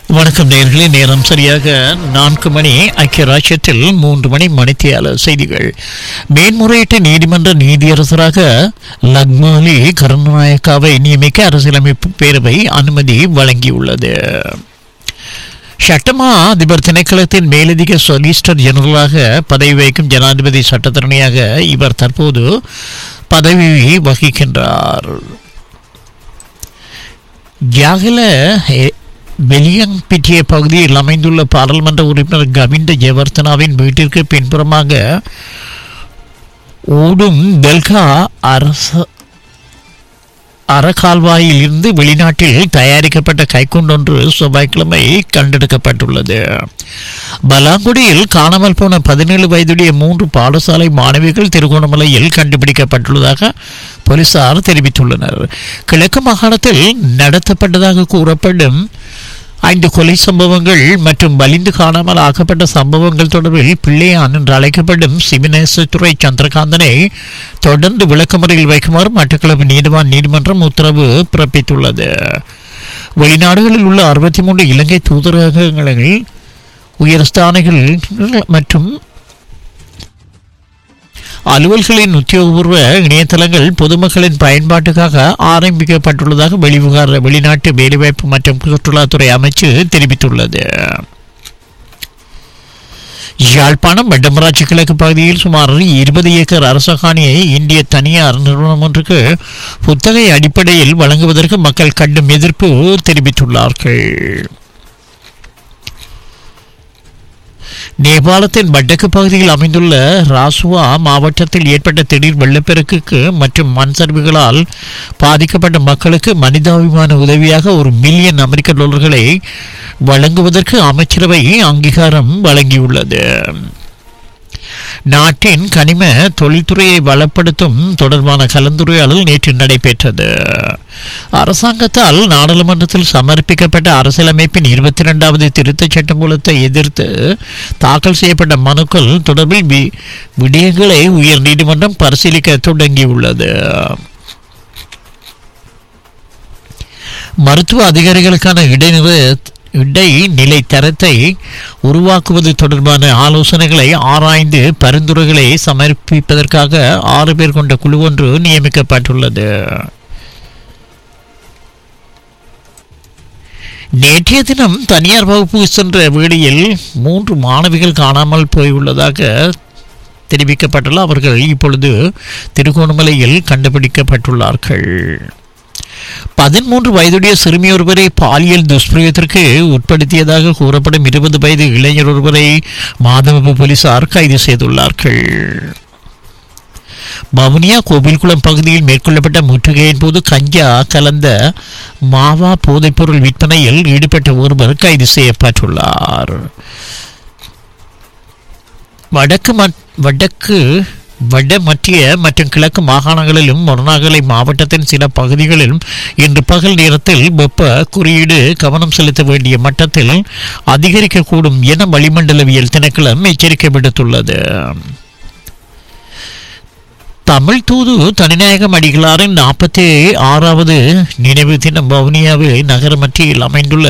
வணக்கம் நேர்களே நேரம் சரியாக நான்கு மணி ஐக்கிய ராஜ்யத்தில் மூன்று மணி மணித்தியால செய்திகள் மேன்முறையீட்டு நீதிமன்ற நீதியரசராக லக்மாலி கருணாநாயக்காவை நியமிக்க அரசியலமைப்பு பேரவை அனுமதி வழங்கியுள்ளது சட்டமா அதிபர் திணைக்களத்தின் மேலதிக சொலிசிட்டர் ஜெனரலாக பதவி வகிக்கும் ஜனாதிபதி சட்டத்தரணியாக இவர் தற்போது பதவி வகிக்கின்றார் ஜாகல வெளியம்பிட்டிய பகுதியில் அமைந்துள்ள பாராளுமன்ற உறுப்பினர் கவிந்த ஜெயவர்த்தனாவின் வீட்டிற்கு பின்புறமாக ஓடும் தெல்கா அரச அறக்கால்வாயில் இருந்து வெளிநாட்டில் தயாரிக்கப்பட்ட கைக்குண்டொன்று செவ்வாய்க்கிழமை கண்டெடுக்கப்பட்டுள்ளது பலாங்குடியில் காணாமல் போன பதினேழு வயதுடைய மூன்று பாடசாலை மாணவிகள் திருகோணமலையில் கண்டுபிடிக்கப்பட்டுள்ளதாக போலீசார் தெரிவித்துள்ளனர் கிழக்கு மாகாணத்தில் நடத்தப்பட்டதாக கூறப்படும் ஐந்து கொலை சம்பவங்கள் மற்றும் வலிந்து காணாமல் ஆக்கப்பட்ட சம்பவங்கள் தொடர்பில் பிள்ளையான் என்று அழைக்கப்படும் சிவனேசத்துறை சந்திரகாந்தனை தொடர்ந்து விளக்கமறையில் வைக்குமாறு மட்டக்களப்பு நீதிவான் நீதிமன்றம் உத்தரவு பிறப்பித்துள்ளது வெளிநாடுகளில் உள்ள அறுபத்தி மூன்று இலங்கை தூதரகங்களில் உயர்ஸ்தானிகள் மற்றும் அலுவல்களின் உத்தியோகபூர்வ இணையதளங்கள் பொதுமக்களின் பயன்பாட்டுக்காக ஆரம்பிக்கப்பட்டுள்ளதாக வெளிவிகார வெளிநாட்டு வேலைவாய்ப்பு மற்றும் சுற்றுலாத்துறை அமைச்சு தெரிவித்துள்ளது யாழ்ப்பாணம் வட்டமராட்சி கிழக்கு பகுதியில் சுமார் இருபது ஏக்கர் அரசகாணியை இந்திய தனியார் நிறுவனம் ஒன்றுக்கு புத்தகை அடிப்படையில் வழங்குவதற்கு மக்கள் கடும் எதிர்ப்பு தெரிவித்துள்ளார்கள் நேபாளத்தின் வடக்கு பகுதியில் அமைந்துள்ள ராசுவா மாவட்டத்தில் ஏற்பட்ட திடீர் வெள்ளப்பெருக்குக்கு மற்றும் மண் சரிவுகளால் பாதிக்கப்பட்ட மக்களுக்கு மனிதாபிமான உதவியாக ஒரு மில்லியன் அமெரிக்க டாலர்களை வழங்குவதற்கு அமைச்சரவை அங்கீகாரம் வழங்கியுள்ளது நாட்டின் கனிம தொழில்துறையை வளப்படுத்தும் தொடர்பான கலந்துரையாடல் நேற்று நடைபெற்றது அரசாங்கத்தால் நாடாளுமன்றத்தில் சமர்ப்பிக்கப்பட்ட அரசியலமைப்பின் இருபத்தி இரண்டாவது திருத்தச் சட்டமூலத்தை எதிர்த்து தாக்கல் செய்யப்பட்ட மனுக்கள் தொடர்பில் வி- விடயங்களை உயர் நீதிமன்றம் பரிசீலிக்க தொடங்கியுள்ளது மருத்துவ அதிகாரிகளுக்கான இடைநிலை இடைநிலை தரத்தை உருவாக்குவது தொடர்பான ஆலோசனைகளை ஆராய்ந்து பரிந்துரைகளை சமர்ப்பிப்பதற்காக ஆறு பேர் கொண்ட குழு ஒன்று நியமிக்கப்பட்டுள்ளது நேற்றைய தினம் தனியார் வகுப்பு சென்ற வேளையில் மூன்று மாணவிகள் காணாமல் போயுள்ளதாக தெரிவிக்கப்பட்டுள்ள அவர்கள் இப்பொழுது திருகோணமலையில் கண்டுபிடிக்கப்பட்டுள்ளார்கள் பதிமூன்று வயதுடைய சிறுமி ஒருவரை பாலியல் துஷ்பிரயோகத்திற்கு உட்படுத்தியதாக கூறப்படும் இருபது வயது இளைஞர் ஒருவரை மாதவ போலீசார் கைது செய்துள்ளார்கள் வவுனியா கோவில்குளம் பகுதியில் மேற்கொள்ளப்பட்ட முற்றுகையின் போது கஞ்சா கலந்த மாவா போதைப்பொருள் விற்பனையில் ஈடுபட்ட ஒருவர் கைது செய்யப்பட்டுள்ளார் வடக்கு மட்- வடக்கு வட மத்திய மற்றும் கிழக்கு மாகாணங்களிலும் மொரணாகலை மாவட்டத்தின் சில பகுதிகளிலும் இன்று பகல் நேரத்தில் வெப்ப குறியீடு கவனம் செலுத்த வேண்டிய மட்டத்தில் அதிகரிக்கக்கூடும் என வளிமண்டலவியல் திணைக்களம் எச்சரிக்கை விடுத்துள்ளது தமிழ் தூது தனிநாயகம் அடிகளாரின் நாற்பத்தி ஆறாவது நினைவு தினம் வவுனியாவில் நகர மத்தியில் அமைந்துள்ள